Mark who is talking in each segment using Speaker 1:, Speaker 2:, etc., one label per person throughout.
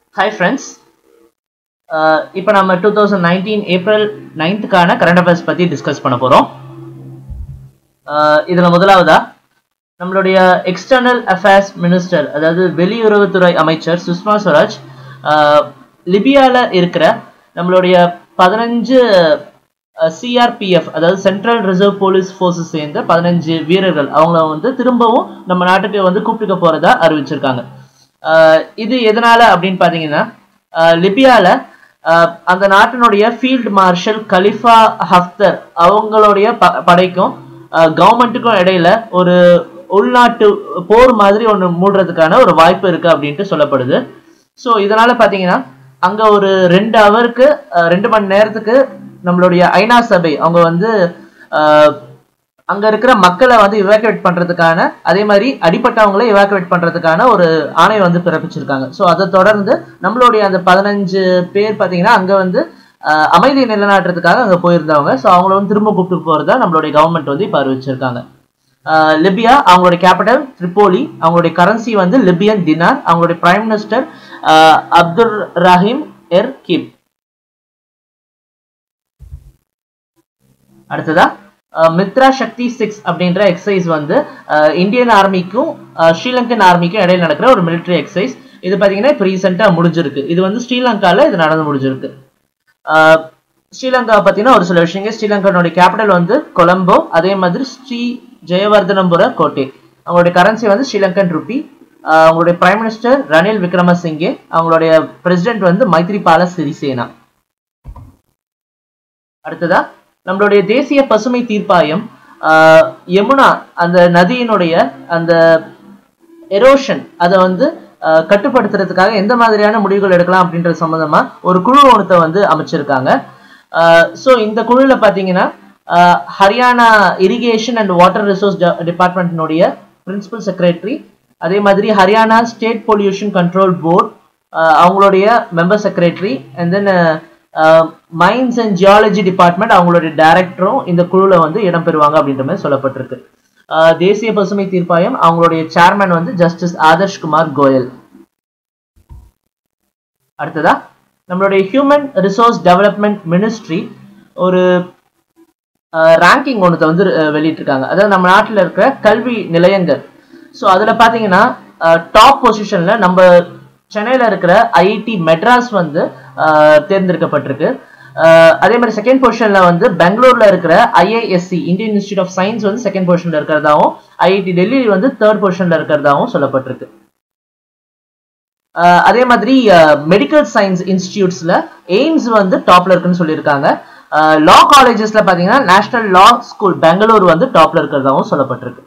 Speaker 1: hi friends இப்போ நம்ம two thousand nineteen April நைன்த்துக்கான கரண்ட் அஃபேர்ஸ் பற்றி டிஸ்கஸ் பண்ண போகிறோம் இதில் முதலாவதா நம்மளுடைய எக்ஸ்டர்னல் அஃபேர்ஸ் மினிஸ்டர் அதாவது வெளியுறவுத்துறை அமைச்சர் சுஷ்மா ஸ்வராஜ் லிபியாவில் இருக்கிற நம்மளுடைய பதினஞ்சு சிஆர்பிஎஃப் அதாவது சென்ட்ரல் ரிசர்வ் போலீஸ் ஃபோர்ஸஸ் சேர்ந்த பதினஞ்சு வீரர்கள் அவங்கள வந்து திரும்பவும் நம்ம நாட்டுக்கு வந்து கூப்பிட்டுக்க போகிறதா அறிவிச்சிருக்காங்க இது எதனால அப்படின்னு பார்த்தீங்கன்னா லிபியாவில் அந்த நாட்டினுடைய ஃபீல்டு மார்ஷல் கலிஃபா ஹஃப்தர் அவங்களுடைய ப படைக்கும் கவர்மெண்ட்டுக்கும் இடையில ஒரு உள்நாட்டு போர் மாதிரி ஒன்று மூடுறதுக்கான ஒரு வாய்ப்பு இருக்கு அப்படின்ட்டு சொல்லப்படுது ஸோ இதனால பார்த்தீங்கன்னா அங்கே ஒரு ரெண்டு ஹவருக்கு ரெண்டு மணி நேரத்துக்கு நம்மளுடைய ஐநா சபை அவங்க வந்து அங்க இருக்கிற மக்களை வந்து இவாக்குவேட் பண்றதுக்கான அதே மாதிரி அடிப்பட்டவங்களை இவாக்குவேட் பண்றதுக்கான ஒரு ஆணையை வந்து பிறப்பிச்சிருக்காங்க ஸோ அதை தொடர்ந்து நம்மளுடைய அந்த பதினஞ்சு பேர் பார்த்தீங்கன்னா அங்க வந்து அமைதி நிலைநாட்டுறதுக்காக அங்க போயிருந்தவங்க ஸோ அவங்கள வந்து திரும்ப கூப்பிட்டு போறதா நம்மளுடைய கவர்மெண்ட் வந்து இப்போ அறிவிச்சிருக்காங்க லிபியா அவங்களுடைய கேபிட்டல் ட்ரிப்போலி அவங்களுடைய கரன்சி வந்து லிபியன் தினார் அவங்களுடைய prime minister Abdul Raheem El Keib அடுத்ததா மித்ரா சக்தி சிக்ஸ் அப்படின்ற எக்ஸசைஸ் வந்து இந்தியன் ஆர்மிக்கும் ஸ்ரீலங்கன் ஆர்மிக்கும் இடையில நடக்கிற ஒரு மிலிட்ரி எக்ஸசைஸ் இது பார்த்தீங்கன்னா இப்போ ரீசெண்டாக முடிஞ்சிருக்கு இது வந்து ஸ்ரீலங்காவில் இது நடந்து முடிஞ்சிருக்கு ஸ்ரீலங்கா பார்த்தீங்கன்னா ஒரு சில விஷயங்கள் ஸ்ரீலங்கனுடைய கேபிட்டல் வந்து கொலம்போ அதே மாதிரி ஸ்ரீ ஜெயவர்தனபுர கோட்டை அவங்களுடைய கரன்சி வந்து ஸ்ரீலங்கன் ருபி அவங்களுடைய பிரைம் மினிஸ்டர் ரணில் விக்ரமசிங்கே அவங்களுடைய பிரசிடென்ட் வந்து மைத்ரிபால சிறிசேனா அடுத்ததா நம்மளுடைய தேசிய பசுமை தீர்ப்பாயம் யமுனா அந்த நதியினுடைய அந்த எரோஷன் அதை வந்து கட்டுப்படுத்துறதுக்காக எந்த மாதிரியான முடிவுகள் எடுக்கலாம் அப்படின்றது சம்பந்தமா ஒரு குழு ஒன்றத்தை வந்து அமைச்சிருக்காங்க ஸோ இந்த குழுவில் பார்த்தீங்கன்னா Haryana irrigation and water resource டிபார்ட்மெண்ட்டினுடைய பிரின்சிபல் செக்ரட்டரி அதே மாதிரி Haryana state pollution control board அவங்களுடைய member secretary and then mines and geology department அவங்களுடைய டைரக்டரும் இந்த குழுவில் வந்து இடம்பெறுவாங்க அப்படின்ற மாதிரி சொல்லப்பட்டிருக்கு தேசிய பசுமை தீர்ப்பாயம் அவங்களுடைய சேர்மன் வந்து ஜஸ்டிஸ் ஆதர்ஷ் குமார் கோயல் அடுத்ததா நம்மளுடைய ஹியூமன் ரிசோர்ஸ் டெவலப்மெண்ட் மினிஸ்ட்ரி ஒரு ரேங்கிங் ஒன்றத்தை வந்து வெளியிட்டிருக்காங்க அதாவது நம்ம நாட்டில் இருக்கிற கல்வி நிலையங்கள் ஸோ அதில் பார்த்தீங்கன்னா டாப் பொசிஷனில் நம்ம சென்னையில் இருக்கிற ஐஐடி மெட்ராஸ் வந்து தேர்ந்தெடுக்கப்பட்டிருக்கு அதே மாதிரி செகண்ட் பொசிஷனில் வந்து பெங்களூர்ல இருக்கிற IISc Indian institute of science வந்து செகண்ட் பொசிஷனில் இருக்கிறதாவும் ஐஐடி டெல்லி வந்து தேர்ட் பொசிஷனில் இருக்கிறதாவும் சொல்லப்பட்டிருக்கு அதே மாதிரி மெடிக்கல் சயின்ஸ் இன்ஸ்டியூட்ஸ்ல எய்ம்ஸ் வந்து டாப்ல இருக்குன்னு சொல்லியிருக்காங்க லா காலேஜஸ்ல பாத்தீங்கன்னா நேஷனல் லா ஸ்கூல் பெங்களூர் வந்து டாப்ல இருக்கிறதாவும் சொல்லப்பட்டிருக்கு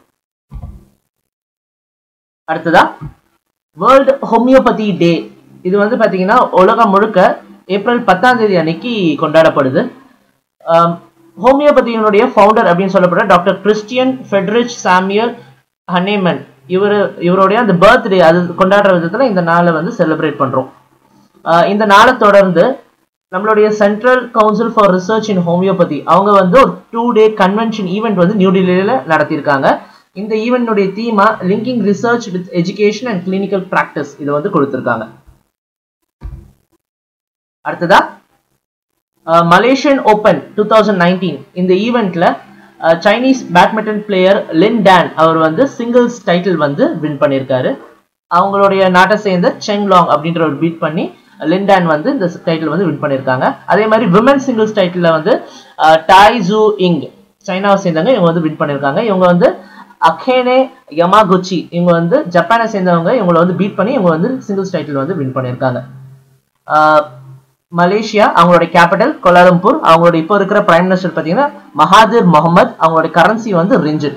Speaker 1: அடுத்ததா வேர்ல்டு ஹோமியோபதி டே இது வந்து பார்த்தீங்கன்னா உலகம் முழுக்க ஏப்ரல் பத்தாம் தேதி அன்னைக்கு கொண்டாடப்படுது ஹோமியோபதியினுடைய ஃபவுண்டர் அப்படின்னு சொல்லப்படுற டாக்டர் கிறிஸ்டியன் ஃபெட்ரிச் சாமியல் ஹனேமன் இவர் இவருடைய அந்த பர்த்டே அது கொண்டாடுற விதத்தில் இந்த நாளை வந்து செலிப்ரேட் பண்ணுறோம் இந்த நாளை தொடர்ந்து நம்மளுடைய central council for research in homeopathy அவங்க வந்து ஒரு டூ டே கன்வென்ஷன் ஈவெண்ட் வந்து நியூ டெல்லியில் நடத்தியிருக்காங்க இந்த ஈவெண்ட்டுடைய தீமா linking research with education and clinical practice இதை வந்து கொடுத்துருக்காங்க அடுத்ததா Malaysian open two thousand nineteen இந்த ஈவெண்ட்ல Chinese badminton player Lin Dan அவர் வந்து சிங்கிள்ஸ் டைட்டில் வந்து வின் பண்ணியிருக்காரு அவங்களுடைய நாட்டை சேர்ந்த செங் லாங் அப்படின்ற ஒரு பீட் பண்ணி லின்டான் வந்து இந்த டைட்டில் வந்து வின் பண்ணியிருக்காங்க அதே மாதிரி விமன் சிங்கிள்ஸ் டைட்டில் வந்து டாய் ஜூ இங் சைனாவை சேர்ந்தவங்க இவங்க வந்து வின் பண்ணியிருக்காங்க இவங்க வந்து அகேனே யமாகுச்சி இவங்க வந்து ஜப்பானை சேர்ந்தவங்க இவங்களை வந்து பீட் பண்ணி இவங்க வந்து சிங்கிள்ஸ் டைட்டில் வந்து வின் பண்ணியிருக்காங்க மலேசியா அவங்களுடைய கேபிட்டல் கொலாலம்பூர் அவங்களோட இப்போ இருக்கிற பிரைம் மினிஸ்டர் பார்த்தீங்கன்னா மகாதிர் முகமது அவங்களுடைய கரன்சி வந்து ரிஞ்சிட்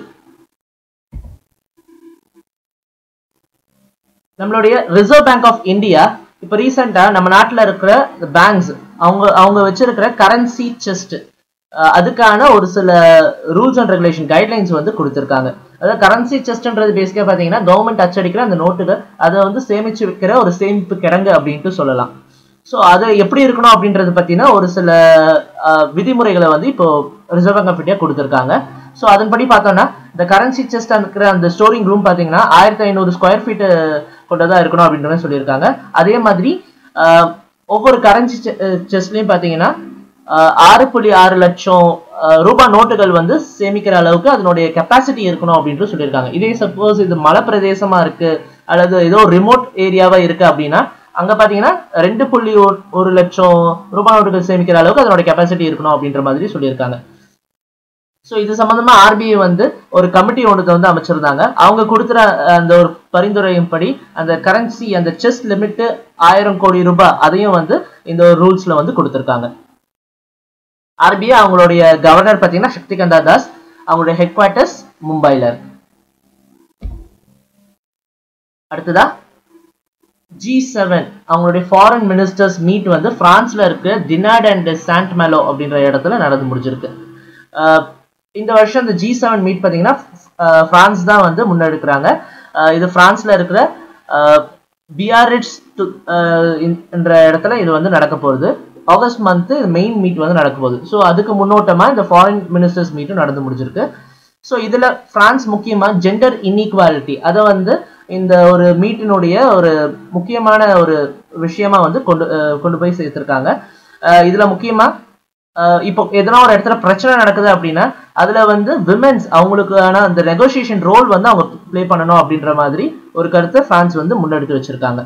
Speaker 1: நம்மளுடைய ரிசர்வ் பேங்க் ஆஃப் இந்தியா இப்போ ரீசெண்டாக நம்ம நாட்டில் இருக்கிற பேங்க்ஸ் அவங்க அவங்க வச்சிருக்கிற கரன்சி செஸ்ட் அதுக்கான ஒரு சில ரூல்ஸ் அண்ட் ரெகுலேஷன் கைட்லைன்ஸ் வந்து கொடுத்துருக்காங்க அதாவது கரன்சி செஸ்ட்ன்றது பேசிக்காக பார்த்தீங்கன்னா கவர்மெண்ட் அச்சடிக்கிற அந்த நோட்டுகள் அதை வந்து சேமிச்சு வைக்கிற ஒரு சேமிப்பு கிடங்கு அப்படின்ட்டு சொல்லலாம் ஸோ அது எப்படி இருக்கணும் அப்படின்றது பார்த்தீங்கன்னா ஒரு சில விதிமுறைகளை வந்து இப்போ ரிசர்வ் பேங்க் ஆஃப் இந்தியா கொடுத்துருக்காங்க ஸோ அதன்படி பார்த்தோம்னா இந்த கரன்சி செஸ்ட் இருக்கிற அந்த ஸ்டோரிங் ரூம் பார்த்தீங்கன்னா ஆயிரத்தி ஐநூறு ஸ்கொயர் ஃபீட்டு கொண்டதாக இருக்கணும் அப்படின்ற மாதிரி சொல்லியிருக்காங்க அதே மாதிரி ஆஹ் ஒவ்வொரு கரன்சி செஸ்லயும் பாத்தீங்கன்னா ஆஹ் ஆறு புள்ளி ஆறு லட்சம் ஆஹ் ரூபாய் நோட்டுகள் வந்து சேமிக்கிற அளவுக்கு அதனுடைய கெப்பாசிட்டி இருக்கணும் அப்படின்ட்டு சொல்லியிருக்காங்க இதே சப்போஸ் இது மலை பிரதேசமா இருக்கு அல்லது ஏதோ ரிமோட் ஏரியாவா இருக்கு அப்படின்னா அங்க பாத்தீங்கன்னா ரெண்டு புள்ளி ஒரு- ஒரு லட்சம் ரூபாய் நோட்டுகள் சேமிக்கிற அளவுக்கு அதனோட கெப்பாசிட்டி இருக்கணும் அப்படின்ற மாதிரி சொல்லியிருக்காங்க ஸோ இது சம்பந்தமா ஆர்பிஐ வந்து ஒரு கமிட்டி ஒன்றத்தை வந்து அமைச்சிருந்தாங்க அவங்க கொடுக்குற அந்த ஒரு பரிந்துரையின்படி அந்த கரன்சி அந்த செஸ் லிமிட் ஆயிரம் கோடி ரூபாய் அதையும் வந்து இந்த ஒரு ரூல்ஸ்ல வந்து கொடுத்துருக்காங்க ஆர்பிஐ அவங்களுடைய கவர்னர் பார்த்தீங்கன்னா சக்திகந்தா தாஸ் அவங்களுடைய ஹெட் குவார்ட்டர்ஸ் மும்பைல இருக்கு அடுத்ததா ஜி செவன் அவங்களுடைய ஃபாரின் மினிஸ்டர்ஸ் மீட் வந்து பிரான்ஸ்ல இருக்கு டினாட் அண்ட் சாண்ட் மேலோ அப்படின்ற இடத்துல நடந்து முடிஞ்சிருக்கு ஆஹ் இந்த வருஷம் இந்த ஜி செவன் மீட் பார்த்தீங்கன்னா ஆஹ் பிரான்ஸ் தான் வந்து முன்னெடுக்கிறாங்க ஆஹ் இது பிரான்ஸ்ல இருக்கிற பிஆர்எட்ஸ் என்ற இடத்துல இது வந்து நடக்க போகுது ஆகஸ்ட் மந்த் மெயின் மீட் வந்து நடக்க போகுது ஸோ அதுக்கு முன்னோட்டமா இந்த ஃபாரின் மினிஸ்டர்ஸ் மீட்டும் நடந்து முடிஞ்சிருக்கு ஸோ இதுல பிரான்ஸ் முக்கியமா ஜெண்டர் இன்இக்வாலிட்டி அதை வந்து இந்த ஒரு மீட்டினுடைய ஒரு முக்கியமான ஒரு விஷயமா வந்து கொண்டு அஹ் கொண்டு போய் சேர்த்திருக்காங்க அஹ் இதுல முக்கியமா அஹ் இப்போ எதனா ஒரு இடத்துல பிரச்சனை நடக்குது அப்படின்னா அதுல வந்து விமென்ஸ் அவங்களுக்கான அந்த நெகோசியேஷன் ரோல் வந்து அவங்க ப்ளே பண்ணணும் அப்படின்ற மாதிரி ஒரு கருத்தை பிரான்ஸ் வந்து முன்னெடுத்து வச்சிருக்காங்க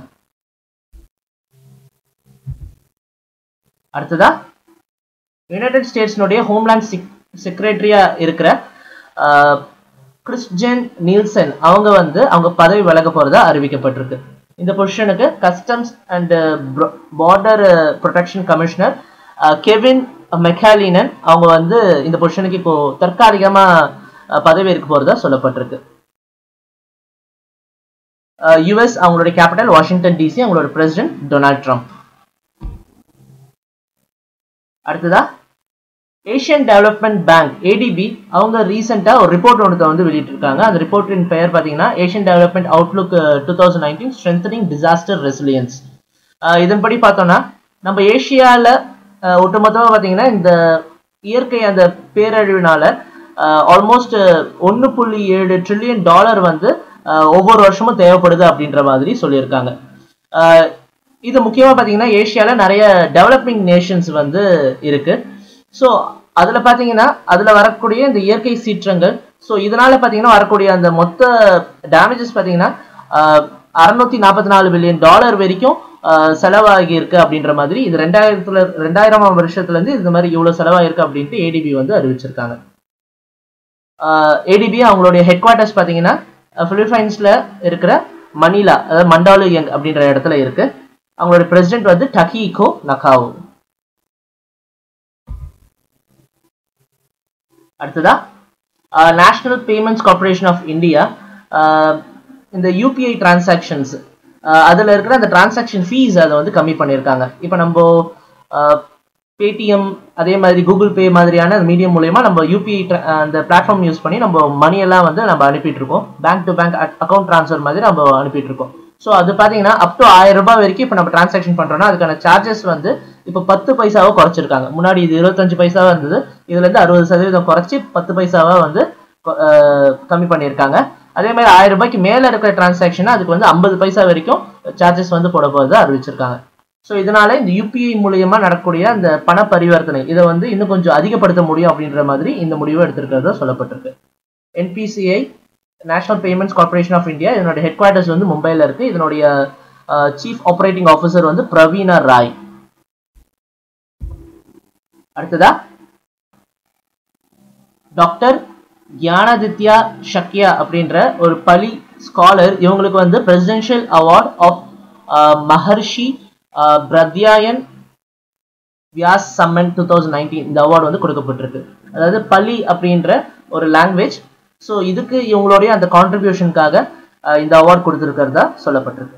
Speaker 1: அடுத்ததா யுனைடெட் ஸ்டேட்ஸ்னுடைய ஹோம்லேண்ட் செக்ரட்டரியா இருக்கிற ஆஹ், கிறிஸ்டியன் நீல்சன் அவங்க வந்து அவங்க பதவி விலக போறதா அறிவிக்கப்பட்டிருக்கு இந்த பொசிஷனுக்கு customs and border protection commissioner Kevin McAleenan அவங்க வந்து இந்த பொசிஷனுக்கு இப்போ தற்காலிகமா அஹ், பதவி ஏற்க போறதா சொல்லப்பட்டிருக்கு யுஎஸ் அவங்களுடைய கேபிட்டல் வாஷிங்டன் டிசி அவங்களோட பிரசிடென்ட் டொனால்ட் ட்ரம்ப் அடுத்ததா ஏஷியன் டெவலப்மெண்ட் பேங்க் ஏடிபி அவங்க ரீசெண்டா ஒரு ரிப்போர்ட் ஒன்று வந்து வெளியிட்டிருக்காங்க அந்த ரிப்போர்ட்டின் பெயர் பார்த்தீங்கன்னா Asian development outlook two thousand nineteen strengthening disaster resilience இதன்படி பார்த்தோம்னா நம்ம ஏஷியால அஹ், ஒட்டுமொத்தமா பார்த்தீங்கன்னா இந்த இயற்கை அந்த பேரழிவினால ஆல்மோஸ்ட் ஒன்று புள்ளி ஏழு ட்ரில்லியன் டாலர் வந்து அஹ், ஒவ்வொரு வருஷமும் தேவைப்படுது அப்படின்ற மாதிரி சொல்லியிருக்காங்க அஹ், இது முக்கியமாக பார்த்தீங்கன்னா ஏஷியாவில் நிறைய டெவலப்பிங் நேஷன்ஸ் வந்து இருக்கு ஸோ அதில் பார்த்தீங்கன்னா அதில் வரக்கூடிய இந்த இயற்கை சீற்றங்கள் ஸோ இதனால பார்த்தீங்கன்னா வரக்கூடிய அந்த மொத்த டேமேஜஸ் பார்த்தீங்கன்னா அறுநூத்தி நாற்பத்தி நாலு பில்லியன் டாலர் வரைக்கும் ஆஹ், செலவாகி இருக்கு அப்படின்ற மாதிரி இது ரெண்டாயிரத்துல ரெண்டாயிரமாம் வருஷத்துல இருந்து இந்த மாதிரி இவ்வளவு செலவாயிருக்கு அப்படின்ட்டு ஏடிபி வந்து அறிவிச்சிருக்காங்க ஏடிபி அவங்களுடைய ஹெட் குவார்ட்டர்ஸ் பார்த்தீங்கன்னா பிலிப்பைன்ஸ்ல இருக்கிற மணிலா அதாவது மண்டாலு யங் அப்படின்ற இடத்துல இருக்கு அவங்களோட பிரசிடென்ட் வந்து டகிகோ நகாவோ அடுத்ததா National Payments Corporation of India இந்த யூபிஐ டிரான்சாக்ஷன்ஸ் அதில் இருக்கிற அந்த டிரான்சாக்ஷன் ஃபீஸ் அதை வந்து கம்மி பண்ணியிருக்காங்க இப்போ நம்ம பேடிஎம் அதே மாதிரி கூகுள் பே மாதிரியான மீடியம் மூலயமா நம்ம யூபிஐ அந்த பிளாட்ஃபார்ம் யூஸ் பண்ணி நம்ம மணியெல்லாம் வந்து நம்ம அனுப்பிட்டு இருக்கோம் bank to bank account transfer மாதிரி நம்ம அனுப்பிட்டு இருக்கோம் ஸோ அது பார்த்தீங்கன்னா அப் டு ஆயிரம் ரூபாய் வரைக்கும் இப்போ நம்ம டிரான்சாக்ஷன் பண்ணுறோம்னா அதுக்கான சார்ஜஸ் வந்து இப்போ பத்து பைசாவை குறைச்சிருக்காங்க முன்னாடி இது இருபத்தஞ்சு பைசாவா இருந்தது இதுல இருந்து அறுபது சதவீதம் குறைச்சி பத்து பைசாவா வந்து கொ- அஹ் கம்மி பண்ணியிருக்காங்க அதே மாதிரி ஆயிரம் ரூபாய்க்கு மேல இருக்கிற டிரான்சாக்ஷன் அதுக்கு வந்து ஐம்பது பைசா வரைக்கும் சார்ஜஸ் வந்து போட போகிறதா அறிவிச்சிருக்காங்க ஸோ இதனால இந்த யூபிஐ மூலியமா நடக்கக்கூடிய அந்த பண பரிவர்த்தனை இதை வந்து இன்னும் கொஞ்சம் அதிகப்படுத்த முடியும் அப்படின்ற மாதிரி இந்த முடிவை எடுத்திருக்கிறதா சொல்லப்பட்டிருக்கு NPCI National Payments Corporation of India இதனோட ஹெட் குவார்ட்டர்ஸ் வந்து மும்பையில் இருக்கு இதனுடைய சீஃப் ஆப்ரேட்டிங் ஆஃபீஸர் வந்து பிரவீனா ராய் அடுத்ததா டாக்டர் ஞானதித்யா ஷக்யா அப்படின்ற ஒரு பலி ஸ்காலர் இவங்களுக்கு வந்து presidential award of Maharshi Badrayan Vyas Samman two thousand nineteen இந்த அவார்டு வந்து கொடுக்கப்பட்டிருக்கு அதாவது பலி அப்படின்ற ஒரு லாங்குவேஜ் ஸோ இதுக்கு இவங்களுடைய அந்த கான்ட்ரிபியூஷனுக்காக இந்த அவார்ட் கொடுத்துருக்கிறதா சொல்லப்பட்டிருக்கு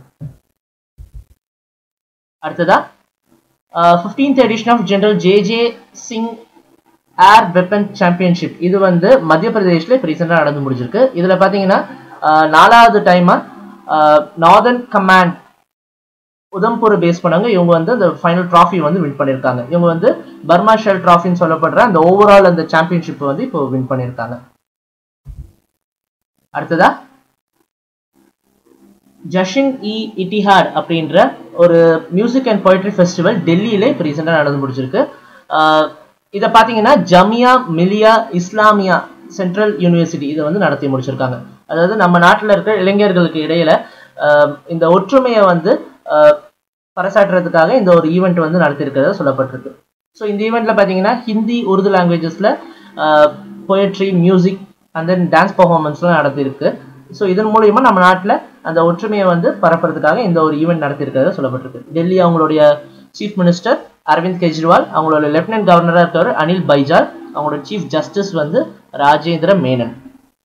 Speaker 1: அடுத்ததா fifteenth edition of General J J Singh air weapon championship இது வந்து மத்திய பிரதேஷ்ல இப்போ ரீசெண்டாக நடந்து முடிஞ்சிருக்கு இதில் பார்த்தீங்கன்னா ஆஹ் நாலாவது டைமாக நார்தர்ன் கமாண்ட் உதம்பூர் பேஸ் பண்ணவங்க இவங்க வந்து அந்த ஃபைனல் ட்ராஃபி வந்து வின் பண்ணியிருக்காங்க இவங்க வந்து பர்மா ஷெல் ட்ராஃபின்னு சொல்லப்படுற அந்த ஓவரால் அந்த சாம்பியன்ஷிப் வந்து இப்போ வின் பண்ணியிருக்காங்க அடுத்ததா ஜஷின் இ இட்டிஹாட் அப்படின்ற ஒரு மியூசிக் அண்ட் பொயட்ரி ஃபெஸ்டிவல் டெல்லியில இப்போ ரீசெண்டாக நடந்து முடிச்சிருக்கு ஆஹ் இதை பார்த்தீங்கன்னா ஜமியா மிலியா இஸ்லாமியா சென்ட்ரல் யூனிவர்சிட்டி இதை வந்து நடத்தி முடிச்சிருக்காங்க அதாவது நம்ம நாட்டில் இருக்கிற இளைஞர்களுக்கு இடையில ஆஹ் இந்த ஒற்றுமையை வந்து ஆஹ் பறைசாற்றுறதுக்காக இந்த ஒரு ஈவெண்ட் வந்து நடத்தியிருக்கிறதா சொல்லப்பட்டிருக்கு ஸோ இந்த ஈவெண்ட்ல பார்த்தீங்கன்னா ஹிந்தி உருது லாங்குவேஜஸ்ல poetry music and then dance பர்ஃபார்மன்ஸ்லாம் நடத்தியிருக்கு ஸோ இதன் மூலியமா நம்ம நாட்டில் அந்த ஒற்றுமையை வந்து பரப்புறதுக்காக இந்த ஒரு ஈவெண்ட் நடத்தியிருக்கிறதா சொல்லப்பட்டிருக்கு டெல்லி அவங்களுடைய சீஃப் மினிஸ்டர் அரவிந்த் கெஜ்ரிவால் அவங்களோட லெப்டினன்ட் கவர்னராக இருக்கிறவர் அனில் பைஜால் அவங்களோட சீஃப் ஜஸ்டிஸ் வந்து ராஜேந்திர மேனன்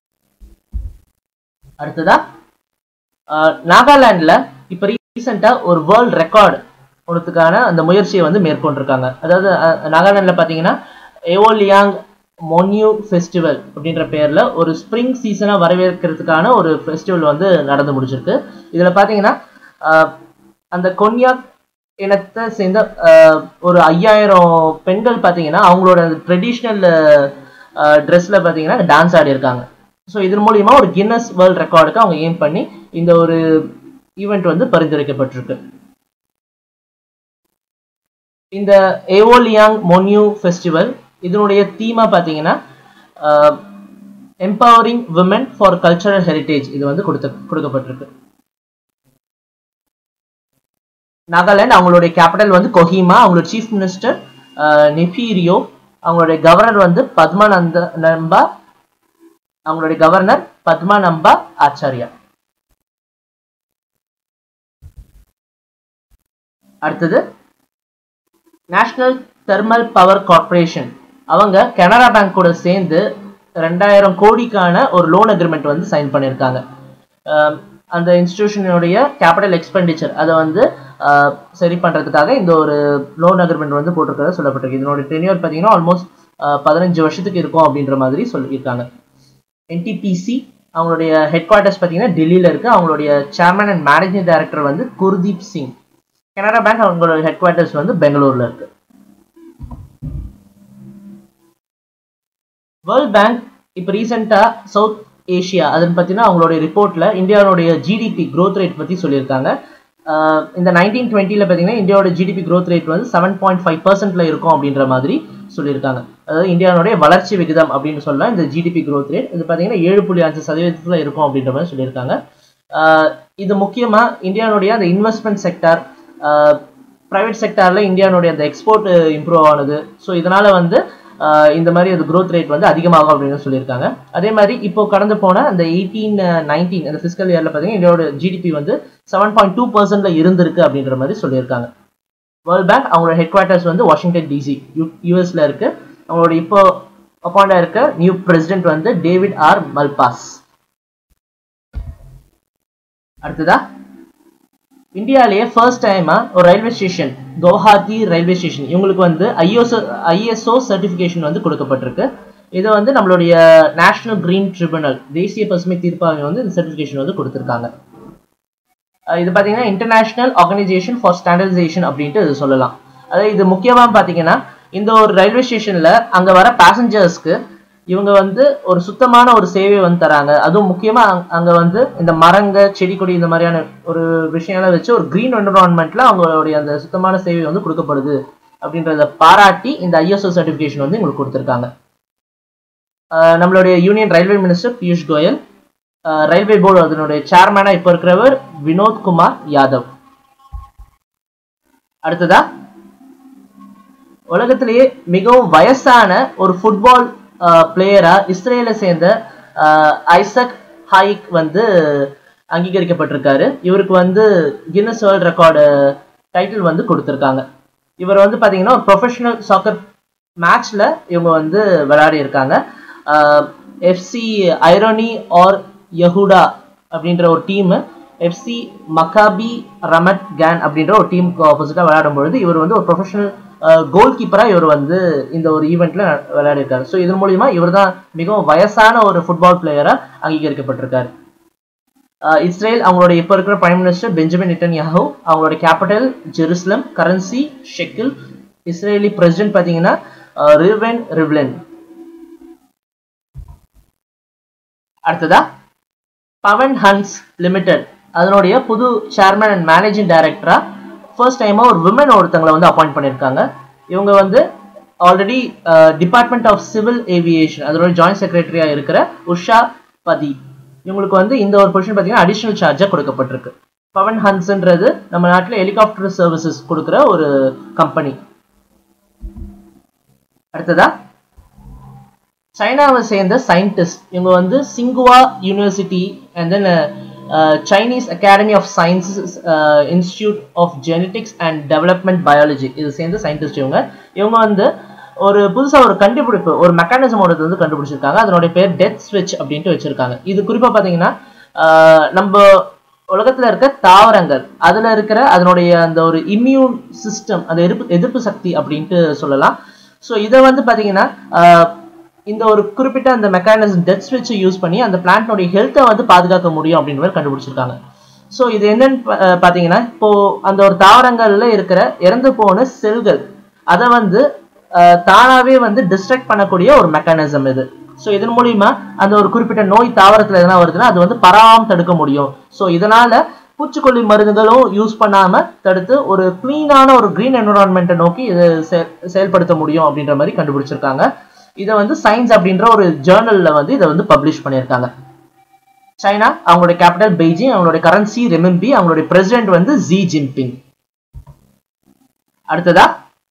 Speaker 1: அடுத்ததா ஆஹ் நாகாலாந்துல இப்போ ரீசெண்டா ஒரு வேர்ல்ட் ரெக்கார்டு ஒன்றுத்துக்கான அந்த முயற்சியை வந்து மேற்கொண்டிருக்காங்க அதாவது அஹ், நாகாலாந்துல பாத்தீங்கன்னா ஏவோலியாங் மொன்யூ ஃபெஸ்டிவல் அப்படின்ற பேர்ல ஒரு ஸ்ப்ரிங் சீசனை வரவேற்கிறதுக்கான ஒரு ஃபெஸ்டிவல் வந்து நடந்து முடிச்சிருக்கு இதுல பாத்தீங்கன்னா ஆஹ், அந்த கொன்யாக் இனத்தை சேர்ந்த ஆஹ், ஒரு ஐயாயிரம் பெண்கள் பாத்தீங்கன்னா அவங்களோட ட்ரெடிஷ்னல் ட்ரெஸ்ல பாத்தீங்கன்னா டான்ஸ் ஆடி இருக்காங்க ஸோ இதன் மூலியமா ஒரு கின்னஸ் வேர்ல்ட் ரெக்கார்டுக்கு அவங்க எய்ம் பண்ணி இந்த ஒரு ஈவெண்ட் வந்து பரிந்துரைக்கப்பட்டிருக்கு இந்த ஏவோலியாங் மொன்யூ ஃபெஸ்டிவல் இதனுடைய தீமா பார்த்தீங்கன்னா empowering women for cultural heritage இது வந்து கொடுத்த கொடுக்கப்பட்டிருக்கு நாகாலாந்து அவங்களுடைய கேபிட்டல் வந்து கொஹிமா அவங்களோட சீஃப் மினிஸ்டர் நெஃபீரியோ அவங்களுடைய கவர்னர் வந்து பத்மானந்த நம்பா அவங்களுடைய கவர்னர் பத்மானம்பா ஆச்சாரியா அடுத்தது நேஷனல் தெர்மல் பவர் கார்ப்பரேஷன் அவங்க கனரா பேங்க் கூட சேர்ந்து ரெண்டாயிரம் கோடிக்கான ஒரு லோன் அக்ரிமெண்ட் வந்து சைன் பண்ணியிருக்காங்க ஆம், அந்த இன்ஸ்டிடியூஷனுடைய கேபிட்டல் எக்ஸ்பெண்டிச்சர் அதை வந்து ஆஹ், சரி பண்ணுறதுக்காக இந்த ஒரு லோன் அக்ரிமெண்ட் வந்து போட்டிருக்கிறதா சொல்லப்பட்டிருக்கு இதனோட டென்யூர் பார்த்தீங்கன்னா ஆல்மோஸ்ட் பதினஞ்சு வருஷத்துக்கு இருக்கும் அப்படின்ற மாதிரி சொல்லியிருக்காங்க என்டிபிசி அவங்களுடைய ஹெட் குவார்ட்டர்ஸ் பார்த்தீங்கன்னா டெல்லியில் இருக்கு அவங்களுடைய சேர்மன் அண்ட் மேனேஜிங் டைரக்டர் வந்து குர்தீப் சிங் கனரா பேங்க் அவங்களோட ஹெட் குவார்ட்டர்ஸ் வந்து பெங்களூர்ல இருக்கு வேர்ல்ட் பேங்க் இப்போ ரீசெண்டாக சவுத் ஏஷியா அதன் பார்த்தீங்கன்னா அவங்களுடைய ரிப்போர்ட்ல இந்தியாவுடைய ஜிடிபி growth ரேட் பற்றி சொல்லியிருக்காங்க ஆஹ் இந்த நைன்டீன் டுவெண்ட்டியில் பார்த்தீங்கன்னா இந்தியாவோட ஜிடிபி growth ரேட் வந்து செவன் பாயிண்ட் ஃபைவ் பர்சன்ட்ல இருக்கும் அப்படின்ற மாதிரி சொல்லியிருக்காங்க அதாவது இந்தியாவுடைய வளர்ச்சி விகிதம் அப்படின்னு சொல்லலாம் இந்த ஜிடிபி growth ரேட் இது பார்த்தீங்கன்னா ஏழு புள்ளி அஞ்சு சதவீதத்தில் இருக்கும் அப்படின்ற மாதிரி சொல்லியிருக்காங்க ஆஹ் இது முக்கியமாக இந்தியாவுடைய அந்த இன்வெஸ்ட்மெண்ட் செக்டார் ப்ரைவேட் செக்டாரில் இந்தியாவுடைய அந்த எக்ஸ்போர்ட் இம்ப்ரூவ் ஆனது ஸோ இதனால வந்து ஆஹ் இந்த மாதிரி அது growth ரேட் வந்து அதிகமாகும் அப்படின்னு சொல்லியிருக்காங்க அதே மாதிரி இப்போ கடந்து போன அந்த எயிட்டீன் நைன்டீன் அந்த ஃபிசிக்கல் இயரில் பார்த்தீங்கன்னா இந்தியாவோட ஜிடிபி வந்து செவன் பாயிண்ட் டூ பர்சன்ட்ல இருந்திருக்கு அப்படின்ற மாதிரி சொல்லியிருக்காங்க வேர்ல்ட் பேங்க் அவங்களோட ஹெட் குவார்ட்டர்ஸ் வந்து வாஷிங்டன் டிசி யூஎஸ்ல இருக்கு அவங்களோட இப்போ அப்பாயிண்ட் இருக்க நியூ பிரசிடென்ட் வந்து டேவிட் ஆர் மல்பாஸ் அடுத்ததா இந்தியாவிலேயே ஃபர்ஸ்ட் டைமா ஒரு railway station Guwahati railway station இவங்களுக்கு வந்து ஐஎஸ்ஓ ஐஎஸ்ஓ சர்டிஃபிகேஷன் வந்து கொடுக்கப்பட்டிருக்கு இது வந்து நம்மளுடைய நேஷனல் கிரீன் ட்ரிபுனல் தேசிய பசுமை தீர்ப்பாயம் வந்து இந்த சர்டிஃபிகேஷன் வந்து கொடுத்துருக்காங்க அஹ் இது பார்த்தீங்கன்னா இன்டர்நேஷனல் ஆர்கனைசேஷன் ஃபார் ஸ்டாண்டர்டைசேஷன் அப்படின்ட்டு இது சொல்லலாம் அதாவது இது முக்கியமாக பார்த்தீங்கன்னா இந்த ஒரு ரயில்வே ஸ்டேஷனில் அங்கே வர பேசஞ்சர்ஸ்க்கு இவங்க வந்து ஒரு சுத்தமான ஒரு சேவை வந்து தராங்க அதுவும் முக்கியமாக அங்கே வந்து இந்த மரங்க செடி கொடி இந்த மாதிரியான ஒரு விஷயங்களை வச்சு ஒரு க்ரீன் என்விரான்மெண்ட்டில் அவங்களுடைய அந்த சுத்தமான சேவை வந்து கொடுக்கப்படுது அப்படின்றத பாராட்டி இந்த ஐஎஸ்ஓ சர்டிஃபிகேஷன் வந்து உங்களுக்கு கொடுத்துருக்காங்க அஹ் நம்மளுடைய union railway minister Piyush Goyal அஹ் ரயில்வே போர்டு அதனுடைய சேர்மனா இப்போ இருக்கிறவர் வினோத் குமார் யாதவ் அடுத்ததா உலகத்திலேயே மிகவும் வயசான ஒரு ஃபுட்பால் பிளேயரா இஸ்ரேலை சேர்ந்த அஹ், ஐசக் ஹாயிக் வந்து அங்கீகரிக்கப்பட்டிருக்காரு இவருக்கு வந்து கின்னஸ் வேர்ல்ட் ரெக்கார்டு டைட்டில் வந்து கொடுத்துருக்காங்க இவர் வந்து பார்த்தீங்கன்னா ஒரு ப்ரொஃபஷனல் சாக்கர் மேட்ச்ல இவங்க வந்து விளையாடி இருக்காங்க எஃப்சி ஐரோனி ஆர் யஹூடா அப்படின்ற ஒரு team FC Maccabi Ramat Gan அப்படின்ற ஒரு டீமுக்கு ஆப்போசிட்டாக விளையாடும் பொழுது இவர் வந்து ஒரு ப்ரொஃபஷனல் கோல் கீப்பராக இவர் வந்து இந்த ஒரு ஈவெண்ட்ல விளையாடி இருக்காரு ஸோ இதன் மூலியமா இவர் தான் மிகவும் வயசான ஒரு ஃபுட்பால் பிளேயராக அங்கீகரிக்கப்பட்டிருக்காரு அஹ் இஸ்ரேல் அவங்களோட இப்போ இருக்கிற பிரைம் மினிஸ்டர் பெஞ்சமின் நிட்டன்யாஹூ அவங்களோட capital Jerusalem currency shekel Israeli president பார்த்தீங்கன்னா ரிவென் ரிவ்லன் அடுத்ததா பவன் ஹன்ஸ் லிமிடெட் அதனுடைய புது சேர்மன் அண்ட் மேனேஜிங் டைரக்டரா ஃபர்ஸ்ட் டைமா ஒரு விமன் ஒருத்தங்களை வந்து அப்பாயிண்ட் பண்ணியிருக்காங்க இவங்க வந்து already department of civil aviation அதோட ஜாயிண்ட் செக்ரட்டரியா இருக்கிற உஷா பதி இவங்களுக்கு வந்து இந்த ஒரு பொசிஷன் பார்த்தீங்கன்னா அடிஷனல் சார்ஜாக கொடுக்கப்பட்டிருக்கு பவன் ஹன்ஸ்ன்றது நம்ம நாட்டில் ஹெலிகாப்டர் சர்வீசஸ் கொடுக்குற ஒரு கம்பெனி அடுத்ததா சைனாவை சேர்ந்த சயின்டிஸ்ட் இவங்க வந்து சிங்குவா university and then Chinese academy of sciences institute of genetics and development biology இது சேர்ந்த சயின்டிஸ்ட் இவங்க இவங்க வந்து ஒரு புதுசாக ஒரு கண்டுபிடிப்பு ஒரு மெக்கானிசமோட வந்து கண்டுபிடிச்சிருக்காங்க அதனுடைய பேர் டெத் ஸ்விட்ச் அப்படின்ட்டு வச்சிருக்காங்க இது குறிப்பாக பார்த்தீங்கன்னா நம்ம உலகத்தில் இருக்க தாவரங்கள் அதில் இருக்கிற அதனுடைய அந்த ஒரு இம்யூன் சிஸ்டம் அந்த எதிர்ப்பு எதிர்ப்பு சக்தி அப்படின்ட்டு சொல்லலாம் ஸோ இதை வந்து பார்த்தீங்கன்னா இந்த ஒரு குறிப்பிட்ட அந்த மெக்கானிசம் டெத் ஸ்விட்சை யூஸ் பண்ணி அந்த பிளான்ட்னுடைய ஹெல்த்தை வந்து பாதுகாக்க முடியும் அப்படின்ற மாதிரி கண்டுபிடிச்சிருக்காங்க ஸோ இது என்னன்னு பார்த்தீங்கன்னா இப்போ அந்த ஒரு தாவரங்கள்ல இருக்கிற இறந்து போன செல்கள் அதை வந்து தானாவே வந்து டிஸ்ட்ராக்ட் பண்ணக்கூடிய ஒரு மெக்கானிசம் இது ஸோ இதன் மூலியமா அந்த ஒரு குறிப்பிட்ட நோய் தாவரத்தில் எதனா வருதுன்னா அது வந்து பராம தடுக்க முடியும் ஸோ இதனால பூச்சிக்கொல்லி மருந்துகளும் யூஸ் பண்ணாம தடுத்து ஒரு கிளீனான ஒரு கிரீன் என்விரான்மெண்ட்டை நோக்கி இது செயல்படுத்த முடியும் அப்படின்ற மாதிரி கண்டுபிடிச்சிருக்காங்க இதை வந்து சயின்ஸ் அப்படின்ற ஒரு ஜேர்னல்ல வந்து இதை வந்து பப்ளிஷ் பண்ணியிருக்காங்க சைனா அவங்களுடைய கேபிட்டல் பெய்ஜிங் அவங்களுடைய கரன்சி ரெமின்பி அவங்களுடைய பிரசிடென்ட் வந்து ஜி ஜின்பிங் அடுத்ததா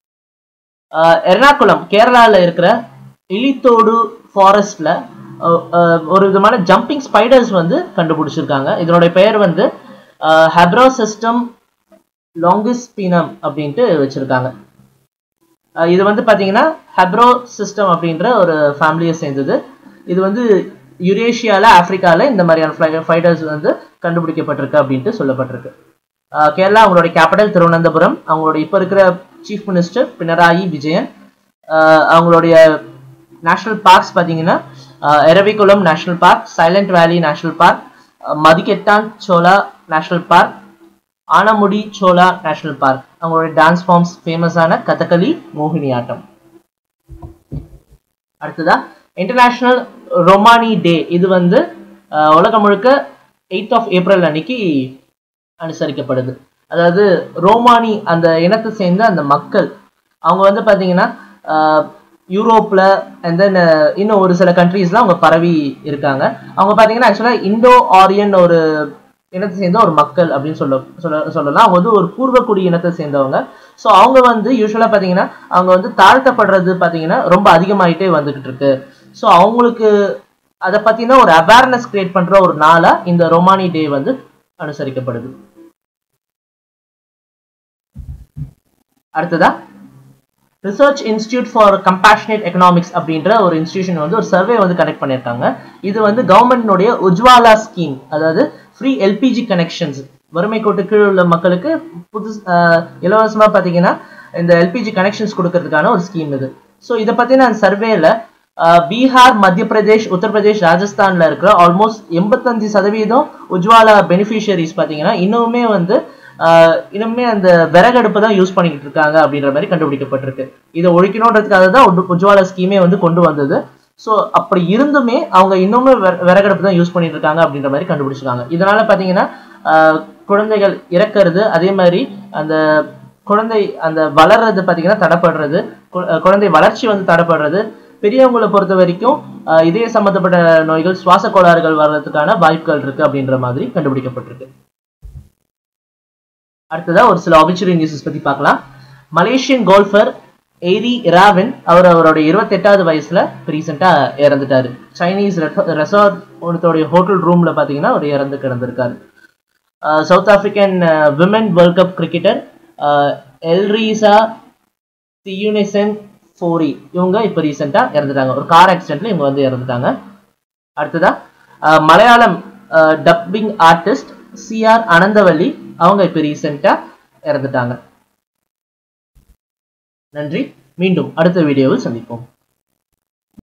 Speaker 1: எர்ணாகுளம் கேரளால இருக்கிற இலித்தோடு ஃபாரஸ்ட்ல ஒரு விதமான ஜம்பிங் ஸ்பைடர்ஸ் வந்து கண்டுபிடிச்சிருக்காங்க இதனுடைய பெயர் வந்து ஹெப்ரோசிஸ்டம் லாங்கிஸ்பினம் அப்படின்ட்டு வச்சிருக்காங்க இது வந்து பார்த்தீங்கன்னா ஹெப்ரோ சிஸ்டம் அப்படின்ற ஒரு ஃபேமிலியை சேர்ந்தது இது வந்து யுரேஷியால ஆப்பிரிக்கால இந்த மாதிரியான ஃபைட்டர்ஸ் வந்து கண்டுபிடிக்கப்பட்டிருக்கு அப்படின்ட்டு சொல்லப்பட்டிருக்கு கேரளா அவங்களுடைய கேபிட்டல் திருவனந்தபுரம் அவங்களுடைய இப்போ இருக்கிற சீஃப் மினிஸ்டர் பினராயி விஜயன் அவங்களுடைய நேஷனல் பார்க்ஸ் பார்த்தீங்கன்னா Eravikulam national park silent valley national park Mathikettan Shola national park Anamudi Shola national park அவங்களுடைய டான்ஸ் ஃபார்ம்ஸ் ஃபேமஸான கதகளி மோகினி ஆட்டம் அடுத்ததா இன்டர்நேஷனல் ரொமானி டே இது வந்து உலகம் முழுக்க எயித் ஆஃப் ஏப்ரல் அன்னைக்கு அனுசரிக்கப்படுது அதாவது ரோமானி அந்த இனத்தை சேர்ந்த அந்த மக்கள் அவங்க வந்து பார்த்தீங்கன்னா யூரோப்பில் அண்ட் தென் இன்னும் ஒரு சில கண்ட்ரீஸ்லாம் அவங்க பரவி இருக்காங்க அவங்க பார்த்தீங்கன்னா ஆக்சுவலாக இண்டோ ஆரியன் ஒரு இனத்தை சேர்ந்த ஒரு மக்கள் அப்படின்னு சொல்ல சொல்ல சொல்லலாம் அவங்க வந்து ஒரு பூர்வக்குடி இனத்தை சேர்ந்தவங்க ஸோ அவங்க வந்து யூஸ்வலாக பார்த்தீங்கன்னா அவங்க வந்து தாழ்த்தப்படுறது பார்த்தீங்கன்னா ரொம்ப அதிகமாயிட்டே வந்துகிட்டு இருக்கு ஸோ அவங்களுக்கு அதை பற்றின ஒரு அவேர்னஸ் கிரியேட் பண்ணுற ஒரு நாளாக இந்த ரொமானி டே வந்து அனுசரிக்கப்படுது அடுத்ததா research institute for compassionate economics அப்படின்ற ஒரு இன்ஸ்டியூஷன் வந்து ஒரு சர்வே வந்து கனெக்ட் பண்ணியிருக்காங்க இது வந்து கவர்மெண்ட்னுடைய உஜ்வாலா ஸ்கீம் அதாவது ஃப்ரீ எல்பிஜி கனெக்ஷன்ஸ் வறுமை கோட்டு கீழ் உள்ள மக்களுக்கு புது இலவசமாக பார்த்தீங்கன்னா இந்த எல்பிஜி கனெக்ஷன்ஸ் கொடுக்கறதுக்கான ஒரு ஸ்கீம் இது ஸோ இதை பற்றின அந்த சர்வேல பீகார் மத்திய பிரதேஷ் உத்தரப்பிரதேஷ் ராஜஸ்தான்ல இருக்கிற ஆல்மோஸ்ட் எண்பத்தஞ்சு சதவீதம் உஜ்வாலா பெனிஃபிஷியரிஸ் பார்த்தீங்கன்னா இன்னுமே வந்து இன்னுமே அந்த விறகடுப்பு தான் யூஸ் பண்ணிக்கிட்டு இருக்காங்க அப்படின்ற மாதிரி கண்டுபிடிக்கப்பட்டிருக்கு இதை ஒழிக்கணுன்றதுக்காக தான் உஜ்வாலா ஸ்கீமே வந்து கொண்டு வந்தது ஸோ அப்படி இருந்துமே அவங்க இன்னுமே விறகடுப்பு தான் யூஸ் பண்ணிட்டு இருக்காங்க அப்படின்ற மாதிரி கண்டுபிடிச்சிருக்காங்க இதனால பார்த்தீங்கன்னா குழந்தைகள் இறக்கிறது அதே மாதிரி அந்த குழந்தை அந்த வளர்றது பார்த்தீங்கன்னா தடைப்படுறது குழந்தை வளர்ச்சி வந்து தடைப்படுறது பெரியவங்களை பொறுத்த வரைக்கும் இதய சம்பந்தப்பட்ட நோய்கள் சுவாச கோளாறுகள் வர்றதுக்கான வாய்ப்புகள் இருக்கு அப்படின்ற மாதிரி கண்டுபிடிக்கப்பட்டிருக்கு அடுத்ததா ஒரு சில ஆபிச்சுரி நியூஸஸ் பத்தி பார்க்கலாம் மலேசியன் கோல்ஃபர் ஏரி இராவின் அவர் அவருடைய இருபத்தெட்டாவது வயசுல ரீசெண்டா இறந்துட்டாரு சைனீஸ் ரெசார்ட் ஒருத்தோடைய ஹோட்டல் ரூம்ல பாத்தீங்கன்னா அவர் இறந்து கிடந்திருக்காரு South African women world cup cricketer Elriesa Theunissen Fourie இவங்க இப்போ ரீசெண்டாக இறந்துட்டாங்க ஒரு கார் ஆக்சிடென்ட்ல இவங்க வந்து இறந்துட்டாங்க அடுத்ததா Malayalam dubbing artist CR Anandavalli அவங்க இப்போ ரீசெண்டாக இறந்துட்டாங்க நன்றி மீண்டும் அடுத்த வீடியோவில் சந்திப்போம்